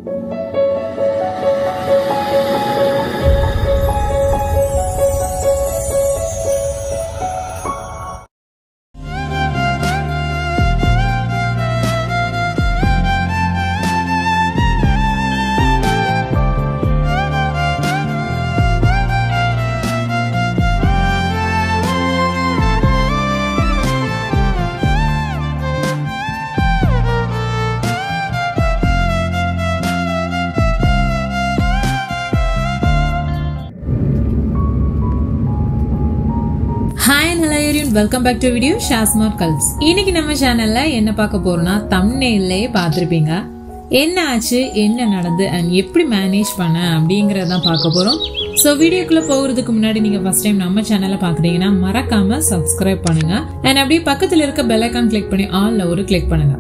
Hi and hello everyone welcome back to video ஷாஸ்மார்ட் girls இன்னைக்கு நம்ம சேனல்ல என்ன பார்க்க போறோம்னா தம்னேல்லையே பார்த்துருப்பீங்க என்ன ஆச்சு என்ன நடந்து அண்ட் எப்படி மேனேஜ் பண்ண அப்படிங்கறத பார்க்க போறோம் ஸோ வீடியோக்குள்ள போகிறதுக்கு முன்னாடி நீங்க ஃபர்ஸ்ட் டைம் நம்ம சேனலை பாக்குறீங்கன்னா மறக்காம சப்ஸ்கிரைப் பண்ணுங்க அண்ட் அப்படியே பக்கத்துல இருக்க பெல் ஐக்கான் கிளிக் பண்ணி ஆல்ல ஒரு கிளிக் பண்ணுங்க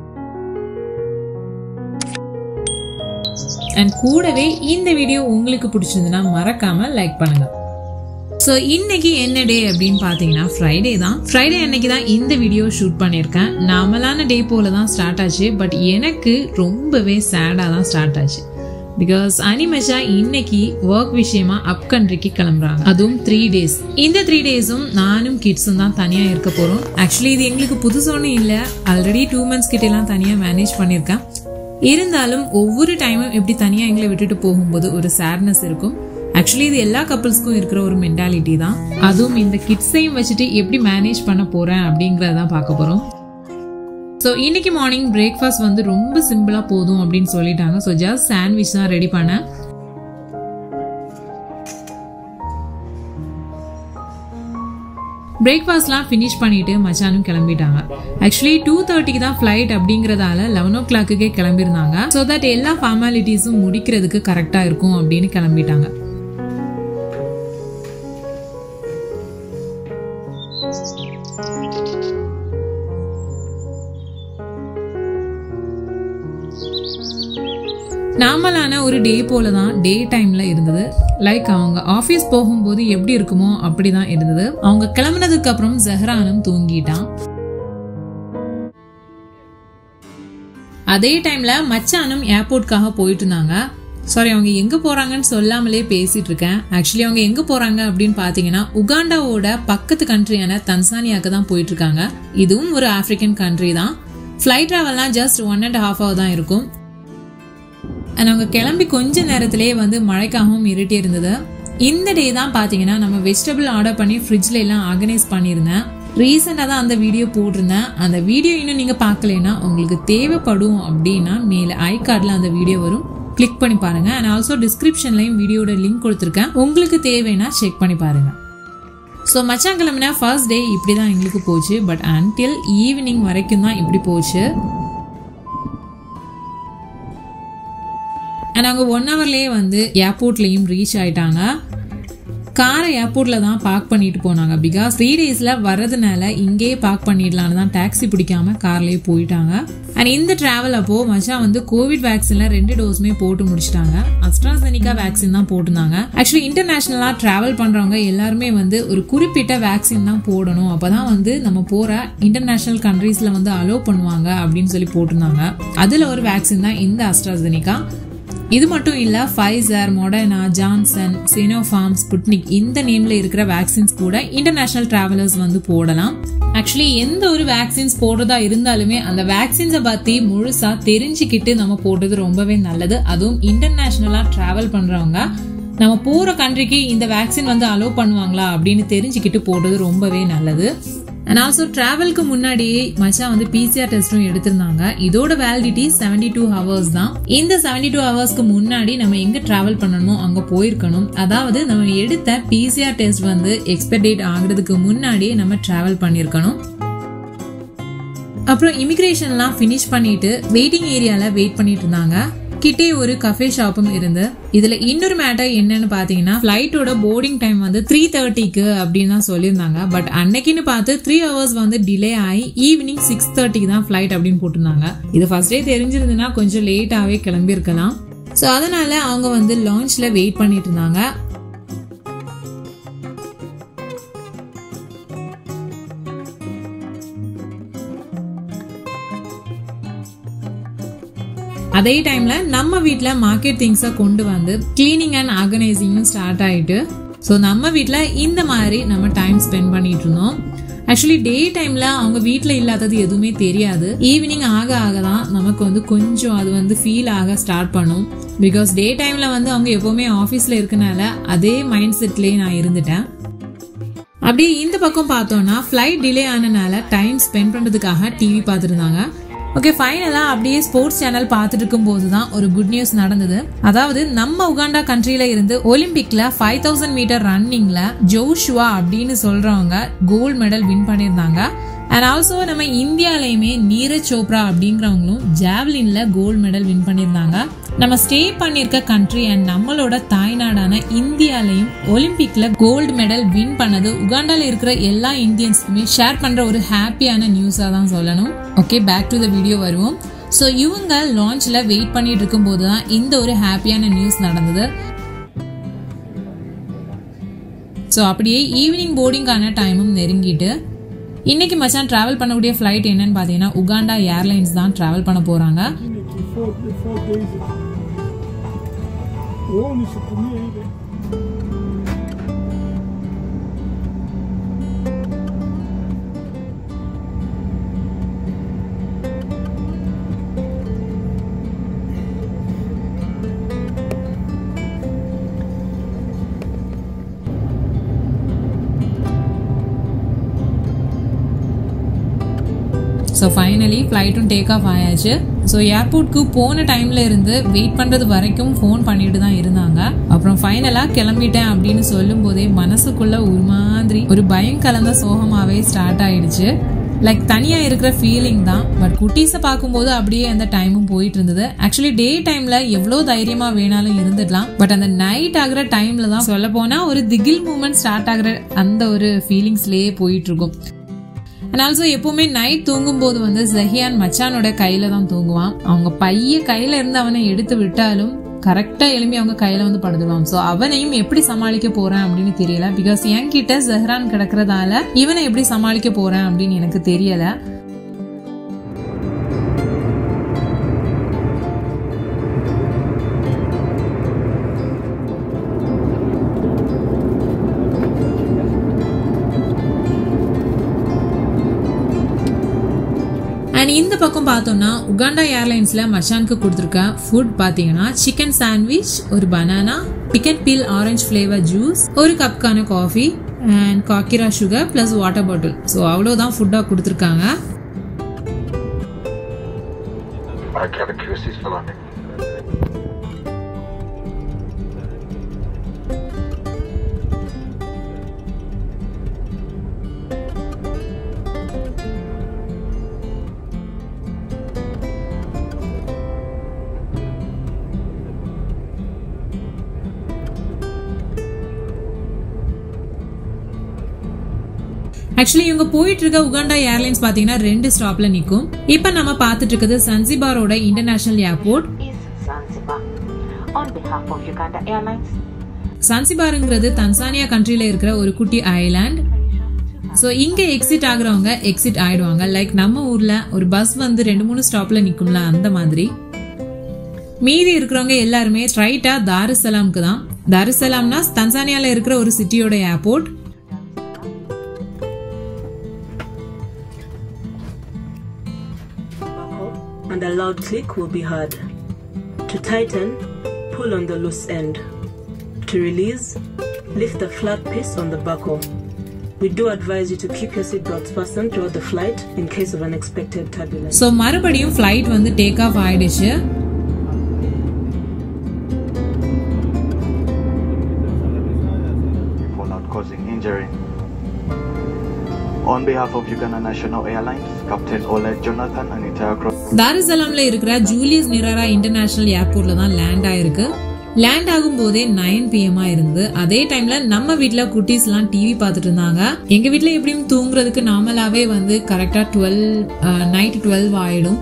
அண்ட் கூடவே இந்த வீடியோ உங்களுக்கு பிடிச்சிருந்ததுன்னா மறக்காம லைக் பண்ணுங்க ஸோ இன்னைக்கு என்ன டே அப்படின்னு பார்த்தீங்கன்னா ஃப்ரைடே தான் ஃப்ரைடே அன்னைக்கு தான் இந்த வீடியோ ஷூட் பண்ணியிருக்கேன் நார்மலான டே போல தான் ஸ்டார்ட் ஆச்சு பட் எனக்கு ரொம்பவே சேடாக தான் ஸ்டார்ட் ஆச்சு பிகாஸ் அனிமேஷா இன்னைக்கு ஒர்க் விஷயமா அப் கண்ட்ரிக்கு கிளம்புறாங்க அதுவும் த்ரீ டேஸ் இந்த த்ரீ டேஸும் நானும் கிட்ஸும் தான் தனியாக இருக்க போகிறோம் ஆக்சுவலி இது எங்களுக்கு புதுசொன்னு இல்லை ஆல்ரெடி டூ மந்த்ஸ் கிட்ட எல்லாம் தனியாக மேனேஜ் பண்ணியிருக்கேன் இருந்தாலும் ஒவ்வொரு டைமும் இப்படி தனியாக எங்களை விட்டுட்டு போகும்போது ஒரு சேட்னஸ் இருக்கும் ஆக்சுவலி இது எல்லா கப்பல்ஸ்க்கும் இருக்கிற ஒரு மென்டாலிட்டி தான் அதுவும் இந்த கிட்ஸையும் வச்சுட்டு எப்படி மேனேஜ் பண்ண போறேன் அப்படிங்கறதான் பார்க்க போறோம் ஸோ இன்னைக்கு மார்னிங் பிரேக்ஃபாஸ்ட் வந்து ரொம்ப சிம்பிளா போதும் அப்படின்னு சொல்லிட்டாங்க ஸோ ஜஸ்ட் சாண்ட்விச் தான் ரெடி பண்ணேன் பிரேக்ஃபாஸ்ட்லாம் ஃபினிஷ் பண்ணிட்டு மச்சானும் கிளம்பிட்டாங்க ஆக்சுவலி டூ தேர்ட்டிக்கு தான் ஃப்ளைட் அப்படிங்கறதால லெவன் ஓ கிளாக்குக்கே கிளம்பியிருந்தாங்க ஸோ தட் எல்லா ஃபார்மாலிட்டிஸும் முடிக்கிறதுக்கு கரெக்டாக இருக்கும் அப்படின்னு கிளம்பிட்டாங்க நார்மலான ஒரு டே போல தான் டே டைம்ல இருந்தது லைக் அவங்க ஆஃபீஸ் போகும்போது எப்படி இருக்குமோ அப்படிதான் இருந்தது அவங்க கிளம்புனதுக்கு அப்புறம் ஜஹ்ரானும் தூங்கிட்டான் அதே டைம்ல மச்சானும் ஏர்போர்ட்காக போயிட்டு இருந்தாங்க சாரி அவங்க எங்க போறாங்கன்னு சொல்லாமலே பேசிட்டு இருக்கேன் ஆக்சுவலி அவங்க எங்க போறாங்க அப்படின்னு பாத்தீங்கன்னா உகாண்டாவோட பக்கத்து கண்ட்ரியான தன்சானியாக்கு தான் போயிட்டு இருக்காங்க இதுவும் ஒரு ஆப்பிரிக்கன் கண்ட்ரி தான் ஃபிளைட் டிராவல்லாம் just one and half hour தான் இருக்கும் அண்ட் அவங்க கிளம்பி கொஞ்ச நேரத்திலேயே வந்து மழைக்காகவும் இருட்டே இருந்தது இந்த டே தான் பார்த்தீங்கன்னா நம்ம வெஜிடபிள் ஆர்டர் பண்ணி ஃப்ரிட்ஜில் எல்லாம் ஆர்கனைஸ் பண்ணியிருந்தேன் ரீசெண்டாக தான் அந்த வீடியோ போட்டிருந்தேன் அந்த வீடியோ இன்னும் நீங்கள் பார்க்கலனா உங்களுக்கு தேவைப்படும் அப்படின்னா மேலே ஐ கார்டில் அந்த வீடியோ வரும் கிளிக் பண்ணி பாருங்க அண்ட் ஆல்சோ டிஸ்கிரிப்ஷன்லையும் வீடியோட லிங்க் கொடுத்துருக்கேன் உங்களுக்கு தேவைன்னா செக் பண்ணி பாருங்க ஸோ மச்சான் கிளம்புனா ஃபர்ஸ்ட் டே இப்படி தான் எங்களுக்கு போச்சு பட் அன்டில் ஈவினிங் வரைக்கும் தான் இப்படி போச்சு அண்ட் அவங்க ஒன் ஹவர்லேயே வந்து ஏர்போர்ட்லேயும் ரீச் ஆயிட்டாங்க காரை ஏர்போர்ட்ல தான் பார்க் பண்ணிட்டு போனாங்க பிகாஸ் த்ரீ டேஸ்ல வர்றதுனால இங்கேயே பார்க் பண்ணிடலான்னு தான் டாக்ஸி பிடிக்காம கார்லயே போயிட்டாங்க அண்ட் இந்த டிராவல் அப்போ மச்சான் வந்து கோவிட் வேக்சின்ல ரெண்டு டோஸுமே போட்டு முடிச்சிட்டாங்க அஸ்ட்ராசெனிகா வேக்சின் தான் போட்டிருந்தாங்க ஆக்சுவலி இன்டர்நேஷனலா டிராவல் பண்றவங்க எல்லாருமே வந்து ஒரு குறிப்பிட்ட வேக்சின் தான் போடணும் அப்பதான் வந்து நம்ம போற இன்டர்நேஷனல் கண்ட்ரீஸ்ல வந்து அலோவ் பண்ணுவாங்க அப்படின்னு சொல்லி போட்டிருந்தாங்க அதுல ஒரு வேக்சின் தான் இந்த அஸ்ட்ராசெனிகா இது மட்டும் இல்ல Pfizer Moderna Johnson Sinopharm Sputnik இந்த நேம்ல இருக்கிற வேக்சின்ஸ் கூட இன்டர்நேஷனல் டிராவலர்ஸ் வந்து போடலாம் ஆக்சுவலி எந்த ஒரு வேக்சின்ஸ் போடுறதா இருந்தாலுமே அந்த வேக்சின்ஸை பத்தி முழுசா தெரிஞ்சுக்கிட்டு நம்ம போடுறது ரொம்பவே நல்லது அதுவும் இன்டர்நேஷனலா டிராவல் பண்றவங்க நம்ம போற கண்ட்ரிக்கு இந்த வேக்சின் வந்து அலோவ் பண்ணுவாங்களா அப்படின்னு தெரிஞ்சுக்கிட்டு போடுறது ரொம்பவே நல்லது அண்ட் ஆல்சோ டிராவலுக்கு முன்னாடியே மச்சான் வந்து பிசிஆர் டெஸ்ட்டும் எடுத்திருந்தாங்க இதோட வேலிடிட்டி செவன்டி டூ ஹவர்ஸ் தான் இந்த செவன்டி டூ ஹவர்ஸ்க்கு முன்னாடி நம்ம எங்க டிராவல் பண்ணணுமோ அங்க போயிருக்கணும் அதாவது நம்ம எடுத்த பிசிஆர் டெஸ்ட் வந்து எக்ஸ்பைர் டேட் ஆகுறதுக்கு முன்னாடியே நம்ம டிராவல் பண்ணியிருக்கணும் அப்புறம் இமிகிரேஷன்லாம் ஃபினிஷ் பண்ணிட்டு வெயிட்டிங் ஏரியால வெயிட் பண்ணிட்டு இருந்தாங்க கிட்டே ஒரு கஃபே ஷாப்பும் இருந்து இதுல இன்னொரு மேட்டர் என்னன்னு பாத்தீங்கன்னா ஃபிளைட்டோட போர்டிங் டைம் வந்து த்ரீ தேர்ட்டிக்கு அப்படின்னு தான் சொல்லியிருந்தாங்க பட் அன்னைக்குன்னு பார்த்து த்ரீ ஹவர்ஸ் வந்து டிலே ஆகி ஈவினிங் சிக்ஸ் தேர்ட்டிக்கு தான் ஃபிளைட் அப்படின்னு போட்டிருந்தாங்க இது ஃபர்ஸ்ட் டே தெரிஞ்சிருந்துன்னா கொஞ்சம் லேட்டாவே கிளம்பியிருக்கலாம் ஸோ அதனால அவங்க வந்து லான்ச்ல வெயிட் பண்ணிட்டு இருந்தாங்க அதே டைம்ல நம்ம வீட்ல மார்க்கெட் திங்ஸை கொண்டு வந்து கிளீனிங் அண்ட் ஆர்கனைசிங்கும் ஸ்டார்ட் ஆயிட்டு ஸோ நம்ம வீட்ல இந்த மாதிரி நம்ம டைம் ஸ்பெண்ட் பண்ணிட்டு இருந்தோம் ஆக்சுவலி டே டைம்ல அவங்க வீட்ல இல்லாதது எதுவுமே தெரியாது ஈவினிங் ஆக ஆக தான் நமக்கு வந்து கொஞ்சம் அது வந்து ஃபீல் ஆக ஸ்டார்ட் பண்ணும் பிகாஸ் டே டைம்ல வந்து அவங்க எப்பவுமே ஆஃபீஸ்ல இருக்கனால அதே மைண்ட் செட்லயே நான் இருந்துட்டேன் அப்படியே இந்த பக்கம் பார்த்தோம்னா ஃப்ளைட் டிலே ஆனனால டைம் ஸ்பெண்ட் பண்றதுக்காக டிவி பார்த்துருந்தாங்க ஓகே ஃபைனலாக அப்படியே ஸ்போர்ட்ஸ் சேனல் பார்த்துட்டு இருக்கும்போது தான் ஒரு குட் நியூஸ் நடந்தது அதாவது நம்ம உகாண்டா கண்ட்ரியில இருந்து ஒலிம்பிக்ல ஃபைவ் தௌசண்ட் மீட்டர் ரன்னிங்ல ஜோஷுவா அப்படின்னு சொல்றவங்க கோல்ட் மெடல் வின் பண்ணியிருந்தாங்க அண்ட் ஆல்சோ நம்ம இந்தியாலயுமே நீரஜ் சோப்ரா அப்படிங்கிறவங்களும் ஜாவ்லின்ல கோல்ட் மெடல் வின் பண்ணியிருந்தாங்க நம்ம ஸ்டே பண்ணியிருக்க கண்ட்ரி அண்ட் நம்மளோட தாய்நாடான இந்தியாலையும் ஒலிம்பிக்ல கோல்டு மெடல் வின் பண்ணது உகாண்டால இருக்கிற எல்லா இந்தியன்ஸ்க்குமே ஷேர் பண்ற ஒரு ஹாப்பியான நியூஸா தான் சொல்லணும் okay back to the video வருவோம் ஸோ இவங்க லான்ச்ல வெயிட் பண்ணிட்டு இருக்கும்போது தான் இந்த ஒரு ஹாப்பியான நியூஸ் நடந்தது ஸோ அப்படியே ஈவினிங் போர்டிங்கான டைமும் நெருங்கிட்டு இன்னைக்கு மச்சான் டிராவல் பண்ணக்கூடிய ஃப்ளைட் என்னன்னு பார்த்தீங்கன்னா உகாண்டா ஏர்லைன்ஸ் தான் டிராவல் பண்ண போறாங்க Four, four days. Uone situmie ile. So finally ஃப்ளைட்டும் டேக் ஆஃப் ஆயாச்சு ஸோ ஏர்போர்ட்க்கு போன டைம்ல இருந்து வெயிட் பண்றது வரைக்கும் ஃபோன் பண்ணிட்டு தான் இருந்தாங்க அப்புறம் ஃபைனலாக கிளம்பிட்டேன் அப்படின்னு சொல்லும் போதே மனசுக்குள்ள ஒரு மாதிரி ஒரு பயம் கலந்த சோகமாவே ஸ்டார்ட் ஆயிடுச்சு லைக் தனியா இருக்கிற ஃபீலிங் தான் பட் குட்டீஸை பார்க்கும்போது அப்படியே அந்த டைமும் போயிட்டு இருந்தது ஆக்சுவலி டே டைம்ல எவ்வளோ தைரியமா வேணாலும் இருந்துடலாம் பட் அந்த நைட் ஆகுற டைம்ல தான் சொல்ல போனா ஒரு திகில் மூமெண்ட் ஸ்டார்ட் ஆகுற அந்த ஒரு ஃபீலிங்ஸ்லயே போயிட்டு இருக்கும் அண்ட் ஆல்சோ எப்பவுமே நைட் தூங்கும்போது வந்து ஜஹியான் மச்சானோட கையில தான் தூங்குவான் அவங்க பைய கையில இருந்து அவனை எடுத்து விட்டாலும் கரெக்டா எழும்பி அவங்க கையில வந்து படுத்துடுவான் ஸோ அவனையும் எப்படி சமாளிக்க போறேன் அப்படின்னு தெரியல பிகாஸ் என்கிட்ட ஜஹ்ரான் கிடக்கிறதால இவனை எப்படி சமாளிக்க போறேன் அப்படின்னு எனக்கு தெரியல அண்ட் இந்த பக்கம் பார்த்தோம்னா உகாண்டா ஏர்லைன்ஸ்ல மச்சானுக்கு கொடுத்துருக்க ஃபுட் பார்த்தீங்கன்னா சிக்கன் சாண்ட்விச் ஒரு பனானா பிக்கன் பீல் ஆரஞ்சு ஃப்ளேவர் ஜூஸ் ஒரு கப்கான காஃபி அண்ட் காக்கிரா sugar plus water bottle so அவ்வளோதான் ஃபுட்டாக கொடுத்துருக்காங்க I have accused for landing. ஆக்சுவலி இவங்க போயிட்டு இருக்க உகாண்டா ஏர்லைன்ஸ் பாத்தீங்கன்னா ரெண்டு ஸ்டாப்ல நிக்கும் இப்ப நம்ம பார்த்துட்டு இருக்கிறது சன்சிபாரோட international airport is Zanzibar. On behalf of Uganda Airlines, சன்சிபாருங்கிறது தன்சானியா கண்ட்ரில இருக்கிற ஒரு குட்டி ஐலாண்ட் ஸோ இங்க எக்ஸிட் ஆகுறவங்க எக்ஸிட் ஆயிடுவாங்க லைக் நம்ம ஊர்ல ஒரு பஸ் வந்து ரெண்டு மூணு ஸ்டாப்ல நிக்கும்ல அந்த மாதிரி மீதி இருக்கிறவங்க எல்லாருமே ஸ்ட்ரைட்டா தாருசலாம்க்கு தான் தாருசலாம்னா தன்சானியால இருக்கிற ஒரு சிட்டியோட airport and a loud click will be heard. To tighten, pull on the loose end. To release, lift the flat piece on the buckle. We do advise you to keep your seatbelts fastened throughout the flight in case of unexpected turbulence. So மறுபடியும் flight வந்து take off ஆயிடுச்சு for not causing injury. On behalf of Uganda National Airlines, Captain Oleg Jonathan and entire crew. தாருசலாம்ல இருக்கிற Julius நிராரா international ஏர்போர்ட்ல தான் land ஆயிருக்கு land ஆகும் போதே நைன் பிஎம் இருந்து அதே டைம்ல நம்ம வீட்ல குட்டீஸ் எல்லாம் டிவி பார்த்துட்டு இருந்தாங்க எங்க வீட்ல எப்படியும் தூங்குறதுக்கு நார்மலாவே வந்து கரெக்டா டுவெல் நைட் டுவெல் ஆயிடும்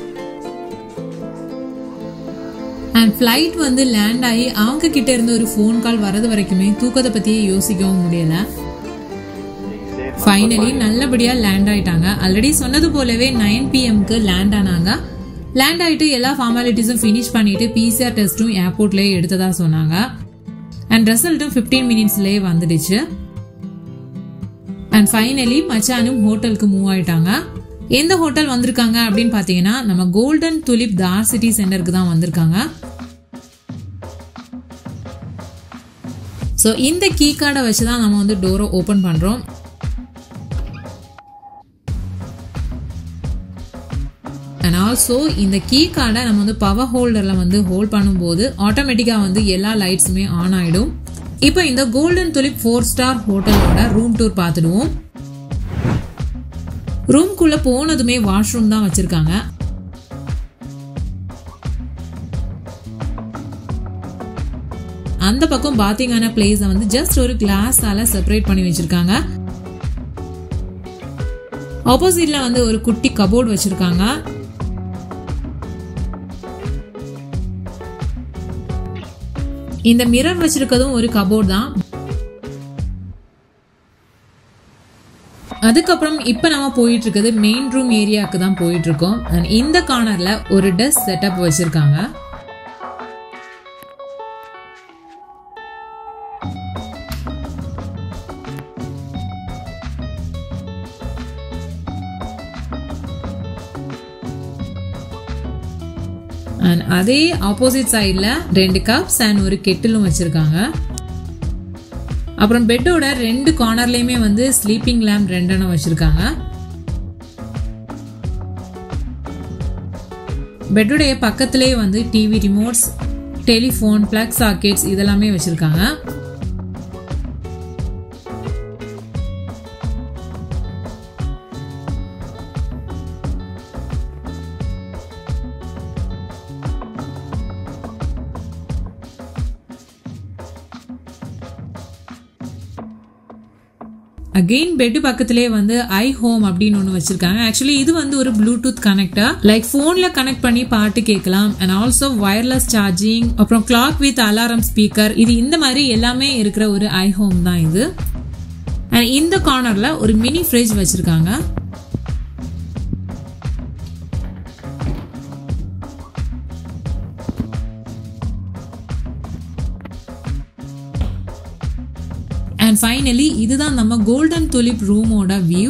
அண்ட் ஃப்ளைட் வந்து லேண்ட் ஆகி அவங்க கிட்ட இருந்து ஒரு ஃபோன் கால் வரது வரைக்குமே தூக்கத்தை பத்தியே யோசிக்கவும் முடியல ஃபைனலி நல்லபடியா லேண்ட் ஆயிட்டாங்க ஆல்ரெடி சொன்னது போலவே நைன் பிஎம்க்கு லேண்ட் ஆனாங்க லேண்ட் ஆயிட்டு எல்லா ஃபார்மாலிட்டிஸும் ஃபினிஷ் பண்ணிட்டு பிசிஆர் டெஸ்ட்டும் ஏர்போர்ட்லயே எடுத்ததா சொன்னாங்க அண்ட் ரிசல்ட்டும் 15 மினிட்ஸ்லயே வந்துடுச்சு அண்ட் ஃபைனலி மச்சானும் ஹோட்டலுக்கு மூவ் ஆயிட்டாங்க எந்த ஹோட்டல் வந்திருக்காங்க அப்படின்னு பாத்தீங்கன்னா நம்ம கோல்டன் துலிப் தார் சிட்டி சென்டருக்கு தான் வந்திருக்காங்க ஸோ இந்த கீ கார்டை வச்சு தான் நம்ம வந்து டோரை ஓப்பன் பண்றோம் அண்ட் ஆல்சோ இந்த கீ கார்டை நம்ம வந்து பவர் ஹோல்டரில் வந்து ஹோல்ட் பண்ணும்போது ஆட்டோமேட்டிக்காக வந்து எல்லா லைட்ஸுமே ஆன் ஆகிடும் இப்போ இந்த கோல்டன் துலிப் ஃபோர் ஸ்டார் ஹோட்டலோட ரூம் டூர் பார்த்துடுவோம் ரூம்குள்ளே போனதுமே வாஷ்ரூம் தான் வச்சுருக்காங்க அந்த பக்கம் பாத்திங்கான பிளேஸை வந்து ஜஸ்ட் ஒரு கிளாஸால செப்பரேட் பண்ணி வச்சிருக்காங்க ஆப்போசிட்ல வந்து ஒரு குட்டி கபோர்ட் வச்சிருக்காங்க இந்த மிரர் வச்சிருக்கதும் ஒரு கபோர்ட் தான் அதுக்கப்புறம் இப்ப நம்ம போயிட்டு இருக்கிறது மெயின் ரூம் ஏரியாவுக்கு தான் போயிட்டு இருக்கோம் அண்ட் இந்த கார்னர்ல ஒரு டெஸ்க் செட்டப் வச்சிருக்காங்க அண்ட் அதே ஆப்போசிட் சைடில் ரெண்டு கப்ஸ் அண்ட் ஒரு கெட்டிலும் வச்சுருக்காங்க அப்புறம் பெட்டோட ரெண்டு கார்னர்லேயுமே வந்து ஸ்லீப்பிங் லேம்ப் ரெண்டெண்ணம் வச்சுருக்காங்க பெட்டோடைய பக்கத்திலே வந்து TV remotes telephone plug sockets இதெல்லாமே வச்சுருக்காங்க அகெயின் பெட் பக்கத்திலே வந்து ஐ ஹோம் அப்படின்னு ஒன்று வச்சிருக்காங்க ஆக்சுவலி இது வந்து ஒரு ப்ளூடூத் கனெக்டர் லைக் ஃபோன்ல கனெக்ட் பண்ணி பாட்டு கேட்கலாம் அண்ட் ஆல்சோ வயர்லெஸ் சார்ஜிங் அப்புறம் கிளாக் வித் அலாரம் ஸ்பீக்கர் இது இந்த மாதிரி எல்லாமே இருக்கிற ஒரு ஐ ஹோம் தான் இது அண்ட் இந்த கார்னர்ல ஒரு மினி ஃப்ரிட்ஜ் வச்சிருக்காங்க அண்ட் ஃபைனலி இதுதான் நம்ம கோல்டன் துலிப் ரூமோட வியூ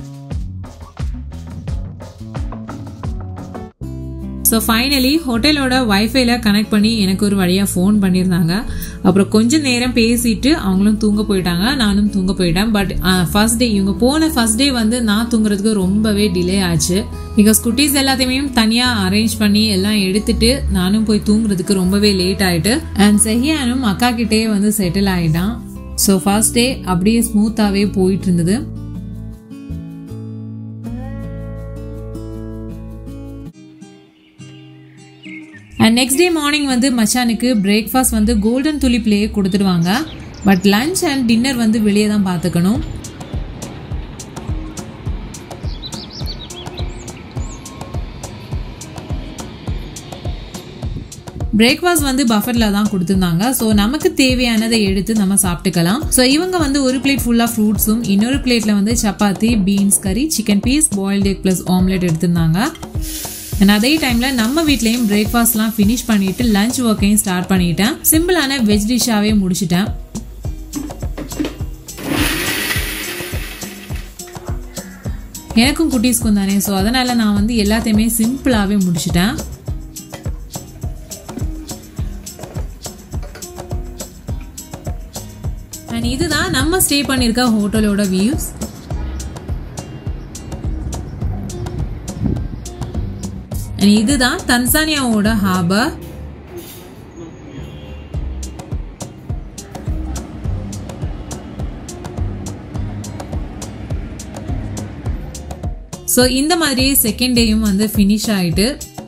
ஸோ ஃபைனலி ஹோட்டலோட வைஃபைல கனெக்ட் பண்ணி எனக்கு ஒரு வழியாக ஃபோன் பண்ணியிருந்தாங்க அப்புறம் கொஞ்ச நேரம் பேசிட்டு அவங்களும் தூங்க போயிட்டாங்க நானும் தூங்க போயிட்டேன் பட் ஃபர்ஸ்ட் டே இவங்க போன ஃபர்ஸ்ட் டே வந்து நான் தூங்குறதுக்கு ரொம்பவே டிலே ஆச்சு பிகாஸ் குட்டீஸ் எல்லாத்தையுமே தனியாக அரேஞ்ச் பண்ணி எல்லாம் எடுத்துட்டு நானும் போய் தூங்குறதுக்கு ரொம்பவே லேட் ஆயிட்டு அண்ட் செஹியானும் அக்கா கிட்டே வந்து செட்டில் ஆயிட்டான் ஸோ ஃபர்ஸ்ட் டே அப்படியே ஸ்மூத்தாகவே போயிட்டு இருந்தது அண்ட் நெக்ஸ்ட் டே மார்னிங் வந்து மச்சானுக்கு பிரேக்ஃபாஸ்ட் வந்து கோல்டன் துலிப்லேயே கொடுத்துடுவாங்க பட் லஞ்ச் அண்ட் டின்னர் வந்து வெளியே தான் பார்த்துக்கணும் பிரேக்ஃபாஸ்ட் வந்து பஃபர்ல தான் கொடுத்துருந்தாங்க ஸோ நமக்கு தேவையானதை எடுத்து நம்ம சாப்பிட்டுக்கலாம் ஸோ இவங்க வந்து ஒரு பிளேட் ஃபுல்லாக ஃப்ரூட்ஸும் இன்னொரு பிளேட்ல வந்து சப்பாத்தி பீன்ஸ் கறி chicken piece boiled egg plus omelette எடுத்திருந்தாங்க அண்ட் அதே டைம்ல நம்ம வீட்லயும் பிரேக்ஃபாஸ்ட்லாம் ஃபினிஷ் பண்ணிட்டு லஞ்ச் ஒர்க்கையும் ஸ்டார்ட் பண்ணிட்டேன் சிம்பிளான வெஜ் டிஷ்ஷாவே முடிச்சிட்டேன் எனக்கும் குட்டீஸ்க்கும் தானே ஸோ அதனால நான் வந்து எல்லாத்தையுமே சிம்பிளாகவே முடிச்சிட்டேன் அண்ட் இதுதான் நம்ம ஸ்டே பண்ணியிருக்க ஹோட்டலோட வியூஸ் அண்ட் இதுதான் தன்சானியாவோட ஹார்பர் ஸோ இந்த மாதிரியே செகண்ட் டேயும் வந்து ஃபினிஷ் ஆயிட்டு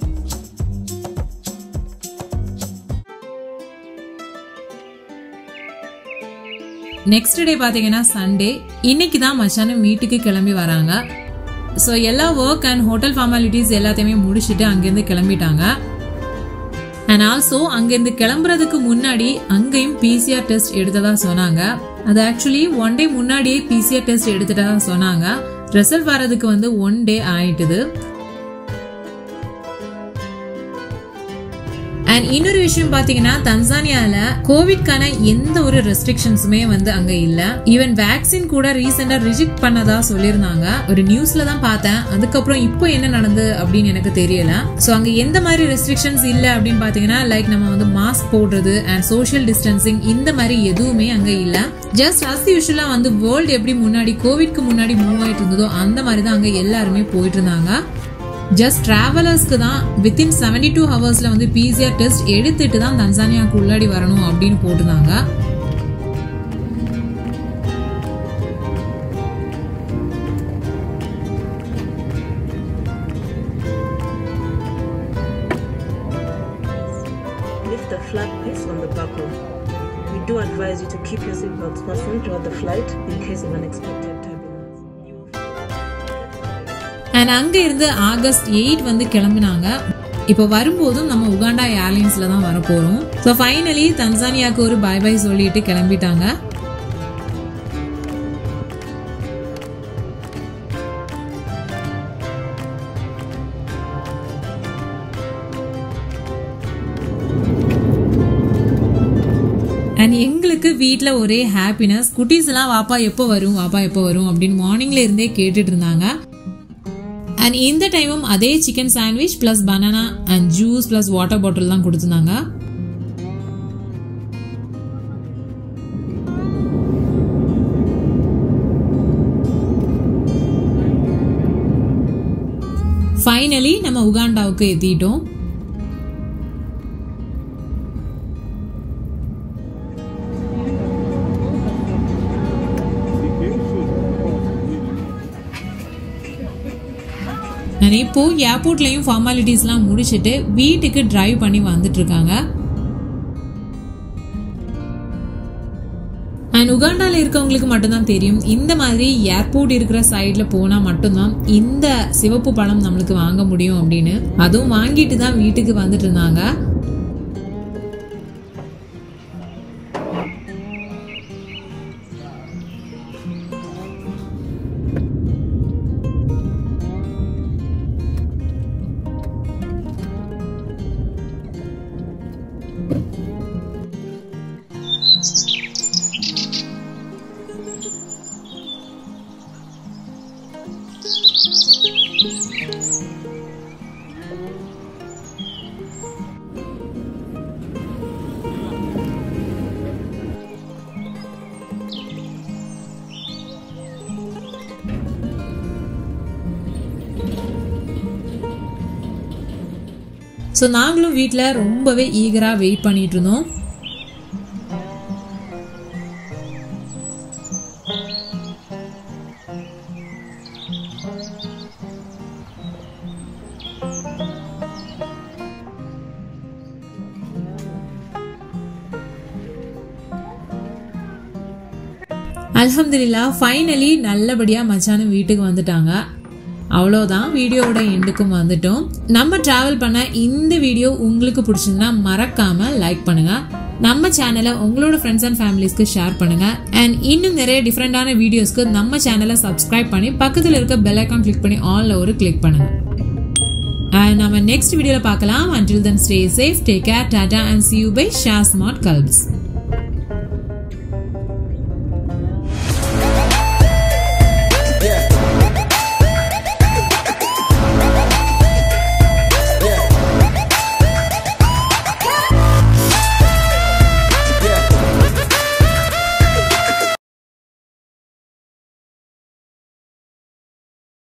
நெக்ஸ்ட் டே பார்த்தீங்கன்னா சண்டே இன்னைக்கு தான் மச்சானும் வீட்டுக்கு கிளம்பி வராங்க ஸோ எல்லா ஒர்க் அண்ட் ஹோட்டல் ஃபார்மாலிட்டிஸ் எல்லாத்தையுமே முடிச்சுட்டு அங்கேருந்து கிளம்பிட்டாங்க அண்ட் ஆல்சோ அங்கேருந்து கிளம்புறதுக்கு முன்னாடி அங்கேயும் பிசிஆர் டெஸ்ட் எடுத்ததா சொன்னாங்க அது ஆக்சுவலி ஒன் டே முன்னாடியே பிசிஆர் டெஸ்ட் எடுத்துட்டதா சொன்னாங்க ரிசல்ட் வரதுக்கு வந்து ஒன் டே ஆயிட்டுது அண்ட் இன்னொரு விஷயம் பாத்தீங்கன்னா தன்சானியால கோவிட்கான எந்த ஒரு ரெஸ்ட்ரிக்ஷன்ஸுமே வந்து அங்க இல்ல ஈவன் வேக்சின் கூட ரீசெண்டா ரிஜெக்ட் பண்ணதா சொல்லியிருந்தாங்க ஒரு நியூஸ்ல தான் பார்த்தேன் அதுக்கப்புறம் இப்போ என்ன நடந்து அப்படின்னு எனக்கு தெரியல சோ அங்க எந்த மாதிரி ரெஸ்ட்ரிக்ஷன்ஸ் இல்ல அப்படின்னு பாத்தீங்கன்னா லைக் நம்ம வந்து மாஸ்க் போடுறது அண்ட் சோஷியல் டிஸ்டன்சிங் இந்த மாதிரி எதுவுமே அங்க இல்ல ஜஸ்ட் அஸ் யூஸ்வலா வந்து வேர்ல்டு எப்படி முன்னாடி கோவிட்க்கு முன்னாடி மூவ் ஆயிட்டு இருந்ததோ அந்த மாதிரி தான் அங்க எல்லாருமே போயிட்டு இருந்தாங்க ஜஸ்ட் டிராவலர்ஸ்க்கு தான் வித்தின் செவன்டி டூ ஹவர்ஸ்ல வந்து பிசிஆர் டெஸ்ட் எடுத்துட்டு தான் தன்சானியாவுக்கு உள்ளாடி வரணும் அப்படின்னு போட்டிருந்தாங்க Lift the flat piece on the buckle. We do advise you to keep your seatbelts fastened throughout the flight in case of unexpected turbulence. You will and அங்க இருந்து August eight வந்து கிளம்பினாங்க இப்போ வரும்போதும் நம்ம உகாண்டா ஏர்லைன்ஸ்ல தான் வர போறோம் ஸோ ஃபைனலி தன்சானியாக்கு ஒரு பை பை சொல்லிட்டு கிளம்பிட்டாங்க அண்ட் எங்களுக்கு வீட்டில் ஒரே ஹாப்பினஸ் குட்டீஸ் எல்லாம் வாப்பா எப்போ வரும் வாப்பா எப்போ வரும் அப்படின்னு மார்னிங்ல இருந்தே கேட்டுட்டு இருந்தாங்க அண்ட் இந்த டைமும் அதே chicken sandwich plus banana and juice plus water bottle தான் கொடுத்துருந்தாங்க ஃபைனலி நம்ம உகாண்டாவுக்கு எத்திட்டோம் நான் இப்போ ஏர்போர்ட்லயும் ஃபார்மாலிட்டிஸ்லாம் முடிச்சிட்டு வீட்டுக்கு டிரைவ் பண்ணி வந்துட்டு இருக்காங்க அண்ட் உகாண்டால இருக்கவங்களுக்கு மட்டும்தான் தெரியும் இந்த மாதிரி ஏர்போர்ட் இருக்கிற சைட்ல போனா மட்டும்தான் இந்த சிவப்பு பழம் நம்மளுக்கு வாங்க முடியும் அப்படின்னு அதுவும் வாங்கிட்டு தான் வீட்டுக்கு வந்துட்டு இருந்தாங்க ஸோ நாங்களும் வீட்டில் ரொம்பவே ஈகராக வெயிட் பண்ணிட்டு இருந்தோம் அல்ஹம்துலில்லா ஃபைனலி நல்லபடியாக மச்சானும் வீட்டுக்கு வந்துட்டாங்க அவ்வளோதான் வீடியோவோட எண்டுக்கும் வந்துட்டோம் நம்ம டிராவல் பண்ண இந்த வீடியோ உங்களுக்கு பிடிச்சிருந்தா மறக்காம லைக் பண்ணுங்க நம்ம சேனலை உங்களோட ஃப்ரெண்ட்ஸ் அண்ட் ஃபேமிலிஸ்க்கு ஷேர் பண்ணுங்க அண்ட் இன்னும் நிறைய டிஃப்ரெண்டான வீடியோஸ்க்கு நம்ம சேனலை சப்ஸ்கிரைப் பண்ணி பக்கத்தில் இருக்க பெல் ஐக்கான் கிளிக் பண்ணி ஆல்ல ஒரு கிளிக் பண்ணுங்க அண்ட் நம்ம நெக்ஸ்ட் வீடியோல பார்க்கலாம் until then stay safe take care tata and see you by shah smart culbs